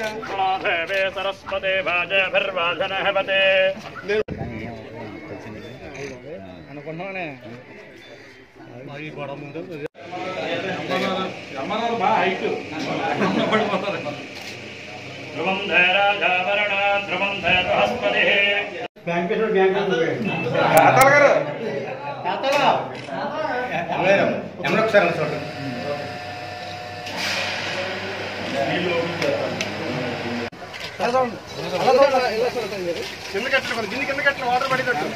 దేవే సరస్వతే వాజభిర్వాజనహవతే అనుకుంటున్నానే ధ్రువం ధైరాజావరణ ధ్రువం ధై బృహస్పతి ఒకసారి చూడండి కింద కట్టలు మన గిన్నె కింద కట్టలు వాటర్ పడేటట్టు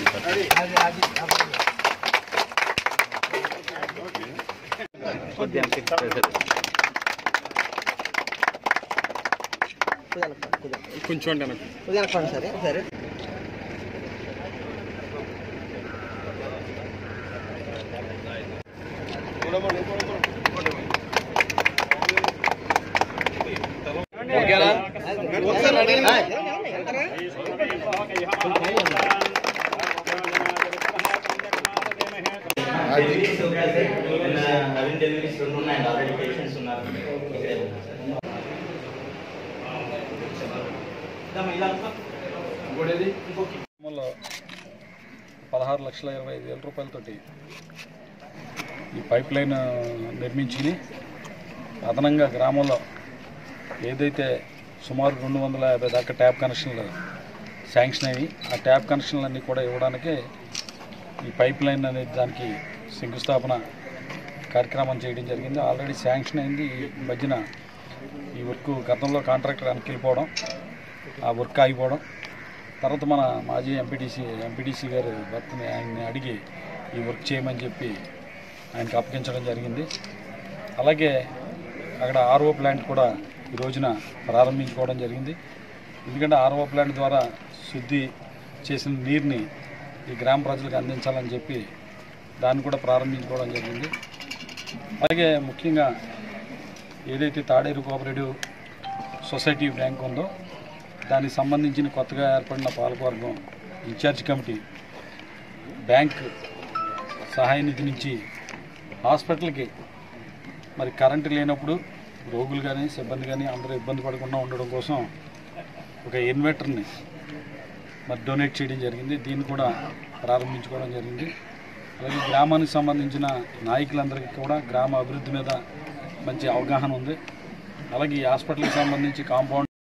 కొంచెం అండి వెనక్కి. సరే సరే ఒకసారి అడిగిన నవీన్ డెలివరీస్ రెండు ఉన్నాయండి ఆల్రెడీ పేషెంట్స్ ఉన్నారు ఇక్కడే ఉన్నారు సార్ గ్రామంలో పదహారు లక్షల ఇరవై ఐదు వేల రూపాయలతోటి ఈ పైప్ లైన్ నిర్మించి అదనంగా గ్రామంలో ఏదైతే సుమారు రెండు వందల యాభై దాకా ట్యాప్ కనెక్షన్లు శాంక్షన్ అయినాయి ఆ ట్యాప్ కనెక్షన్లన్నీ కూడా ఇవ్వడానికి ఈ పైప్ లైన్ అనేది దానికి శంకుస్థాపన కార్యక్రమం చేయడం జరిగింది ఆల్రెడీ శాంక్షన్ అయింది ఈ మధ్యన ఈ వర్క్ గతంలో కాంట్రాక్టర్ వెనక్కి వెళ్ళిపోవడం ఆ వర్క్ ఆగిపోవడం తర్వాత మన మాజీ ఎంపీటీసీ ఎంపీటీసీ గారు భర్తని ఆయన్ని అడిగి ఈ వర్క్ చేయమని చెప్పి ఆయనకు అప్పగించడం జరిగింది అలాగే అక్కడ ఆర్ఓ ప్లాంట్ కూడా ఈ రోజున ప్రారంభించుకోవడం జరిగింది ఎందుకంటే ఆర్ఓ ప్లాంట్ ద్వారా శుద్ధి చేసిన నీరుని ఈ గ్రామ ప్రజలకు అందించాలని చెప్పి దాన్ని కూడా ప్రారంభించుకోవడం జరిగింది అలాగే ముఖ్యంగా ఏదైతే తాడేరు కోఆపరేటివ్ సొసైటీ బ్యాంక్ ఉందో దానికి సంబంధించిన కొత్తగా ఏర్పడిన పాలకవర్గం ఇన్ఛార్జ్ కమిటీ బ్యాంక్ సహాయ నిధి నుంచి హాస్పిటల్కి మరి కరెంటు లేనప్పుడు రోగులు కానీ సిబ్బంది కానీ అందరూ ఇబ్బంది పడకుండా ఉండడం కోసం ఒక ఇన్వర్టర్ని మరి డొనేట్ చేయడం జరిగింది దీన్ని కూడా ప్రారంభించుకోవడం జరిగింది అలాగే గ్రామానికి సంబంధించిన నాయకులందరికీ కూడా గ్రామ అభివృద్ధి మీద మంచి అవగాహన ఉంది అలాగే ఈ హాస్పిటల్కి సంబంధించి కాంపౌండ్